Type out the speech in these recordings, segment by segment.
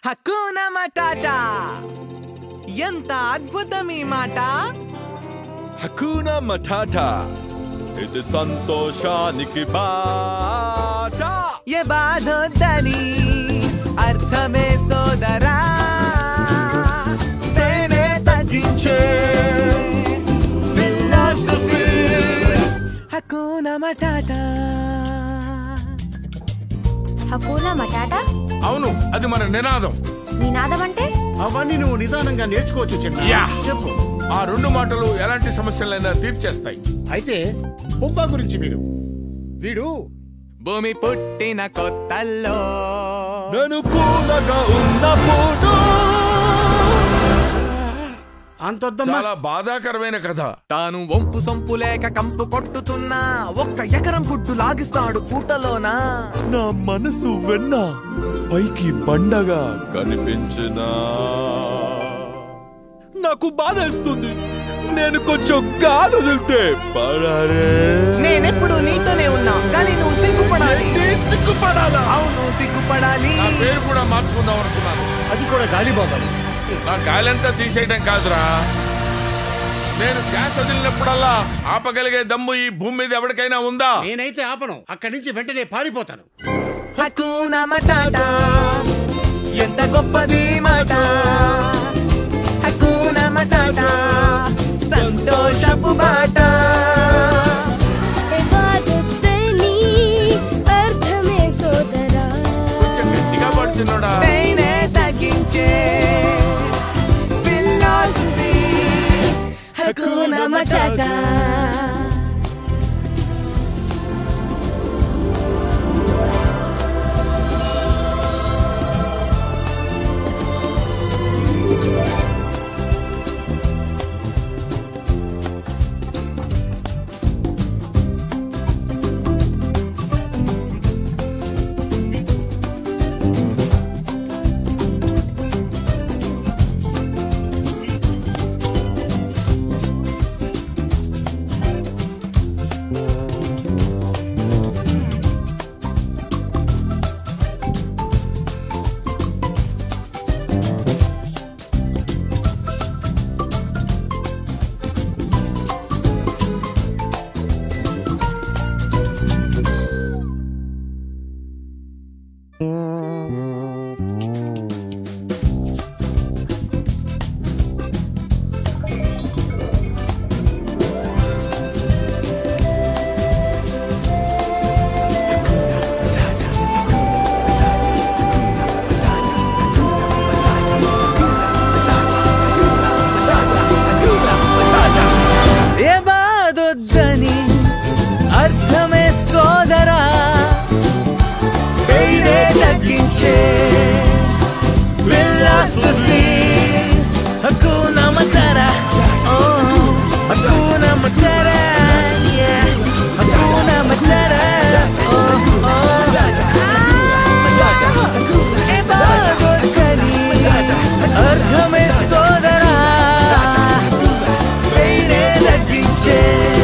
హక్కున matata ఎంత అద్భుతం ఈ మాట హకూనా మఠాటా ఇది సంతోషానికి బాట ఏ బాధొద్దని అర్థమే సోదరా తేనే తగ్గించే ఫిలాసఫీ హక్కున మటాటా హకూనా మటాటా అవును అది మన నినాదం నినాదం అంటే అవన్నీ నువ్వు నిదానంగా నేర్చుకోవచ్చు చిన్న యా. చెప్పు ఆ రెండు మాటలు ఎలాంటి సమస్యలైనా తీర్చేస్తాయి అయితే బొబ్బా గురించి మీరు వీడు భూమి పుట్టిన కొత్తల్లో నేను కూలగా ఉన్నప్పుడు అంతొద్దమ్మా చాలా బాధాకరమైన కథ తాను వంపు సొంపు లేక కంపు కొట్టుతున్నా ఒక్క ఎకరం పుట్టు లాగిస్తాడు పూటలోనా నా మనసు వెన్న పైకి బండగా కనిపించిన నాకు బాధేస్తుంది నేను కొంచెం గాలి వదిలితే పడారే నేనెప్పుడు నీతోనే ఉన్నా కానీ నువ్వు సిగ్గుపడాలి సిగ్గుపడాలా అవును సిగ్గుపడాలి నా పేరు కూడా మార్చుకుందాం అనుకున్నాను అది కూడా గాలి బాగాలి నా గాలంతా తీసేయడం కాదురా నేను గ్యాస్ వదిలినప్పుడల్లా ఆపగలిగే దమ్ము ఈ భూమి మీద ఎవరికైనా ఉందా నేనైతే ఆపను అక్కడి నుంచి వెంటనే పారిపోతాను హక్కున మటాటా ఎంత గొప్పది మాట హక్కున మటాటా సంతోషపు బాట ఎవాదొద్దని అర్థమే సోదరా కొంచెం గట్టిగా పడుతున్నాడా తేనె తగ్గించే ఫిలాసఫీ హక్కున మటాటా ఏ బాధొద్దని అర్థమే సోదరా పేరే తగ్గించే ఫిలాసఫీ హక్కున మటారా ఓ హక్కున మటారా హక్కున మటారా ఓ ఓ ఏ బాధొద్దని అర్థమే సోదరా పేరే తగ్గించే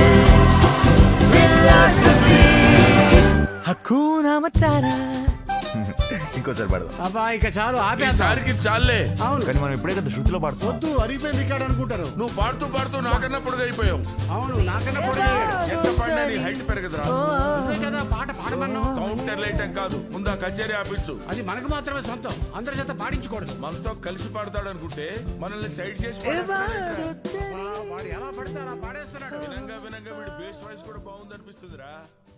ఫిలాసఫీ హక్కున మటారా ఇంకోసారి పాడదాం అబ్బా ఇక చాలు ఆపేస్తాను ఈసారికి చాలే అవును కానీ మనం ఇప్పుడే కదా శృతిలో పాడుతాం వద్దు అరిగిపోయి రికార్డ్ అనుకుంటారు నువ్వు పాడుతూ పాడుతూ నాకన్నా పొడుగైపోయావు అవును నాకన్నా పొడిగాడు. ఎంత పాడినా నీ హైట్ పెరగదురా నువ్వే కదా పాట పాడమన్నావు కౌంటర్ లైటం కాదు ముందు ఆ కచేరీ ఆపించు అది మనకు మాత్రమే సొంతం అందరి చేత పాడించకూడదు మనతో కలిసి పాడతాడు అనుకుంటే మనల్ని సైడ్ చేసి పాడేస్తాడేంట్రా? వాడు ఎలా పడితే అలా పాడేస్తున్నాడు వినంగా వినంగా వీడి బేస్ వాయిస్ కూడా బాగుందనిపిస్తుందిరా